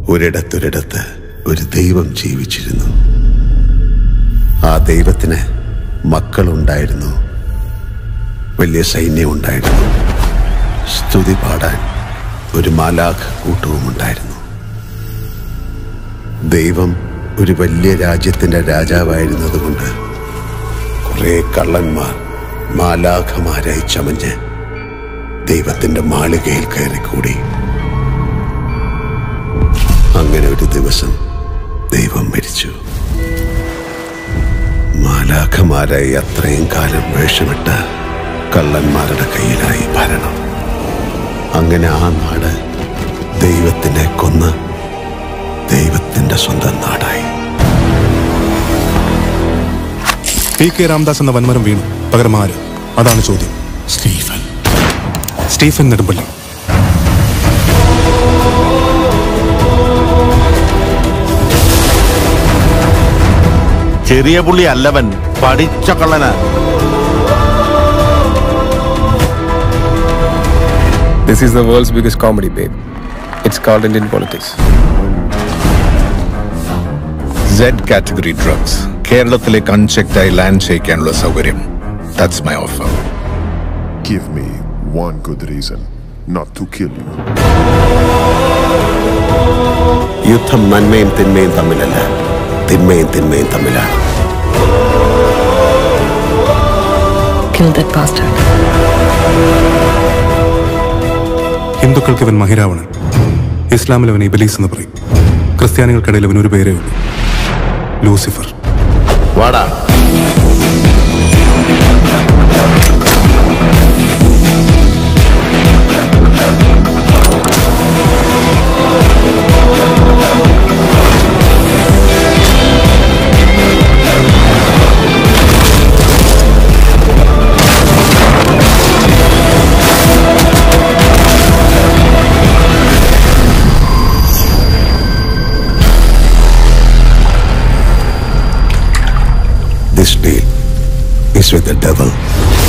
ഒരിടത്തൊരിടത്ത് ഒരു ദൈവം ജീവിച്ചിരുന്നു ആ ദൈവത്തിന് മക്കളുണ്ടായിരുന്നു വലിയ സൈന്യം ഉണ്ടായിരുന്നു സ്തുതി പാടാൻ ഒരു മാലാഖ് കൂട്ടവും ഉണ്ടായിരുന്നു ദൈവം ഒരു വലിയ രാജ്യത്തിന്റെ രാജാവായിരുന്നതുകൊണ്ട് കുറെ കള്ളന്മാർ മാലാഖമാരായി ചമഞ്ഞ് ദൈവത്തിന്റെ മാളികയിൽ കയറിക്കൂടി അങ്ങനെ ഒരു ദിവസം ദൈവം മരിച്ചു മാലാഖമാരായി അത്രയും കാലം വേഷമിട്ട കള്ളന്മാരുടെ കയ്യിലായി ഭരണം അങ്ങനെ ആ നാട് ദൈവത്തിനെ കൊന്ന് ദൈവത്തിന്റെ സ്വന്തം നാടായി പി കെ രാംദാസ് എന്ന വൻമരം വീണു പകരം ആര് അതാണ് ചോദ്യം സ്റ്റീഫൻ സ്റ്റീഫൻ നെടുമ്പള്ളി ചെറിയ പുള്ളി അല്ലവൻ പഠിച്ച കള്ളന This is the world's biggest comedy, babe. It's called Indian politics. Z category drugs കേരളത്തിലേക്ക് അൺചെക്ഡായി ലാൻഡ് ചെയ്യിക്കാനുള്ള സൗകര്യം that's my offer Give me one good reason not to kill you. യുദ്ധം നന്മയും തിന്മയും തമ്മിലല്ല തിന്മയും തിന്മയും തമ്മിലാണ് Kill that bastard. ഹിന്ദുക്കൾക്ക് ഇവൻ മഹിരാവണൻ ഇസ്ലാമിൽ അവൻ ഇബലീസ് എന്ന് പറയും ക്രിസ്ത്യാനികൾക്കിടയിൽ അവൻ ഒരു പേരേ ഉള്ളൂ ലൂസിഫർ വാടാ This deal is with the devil.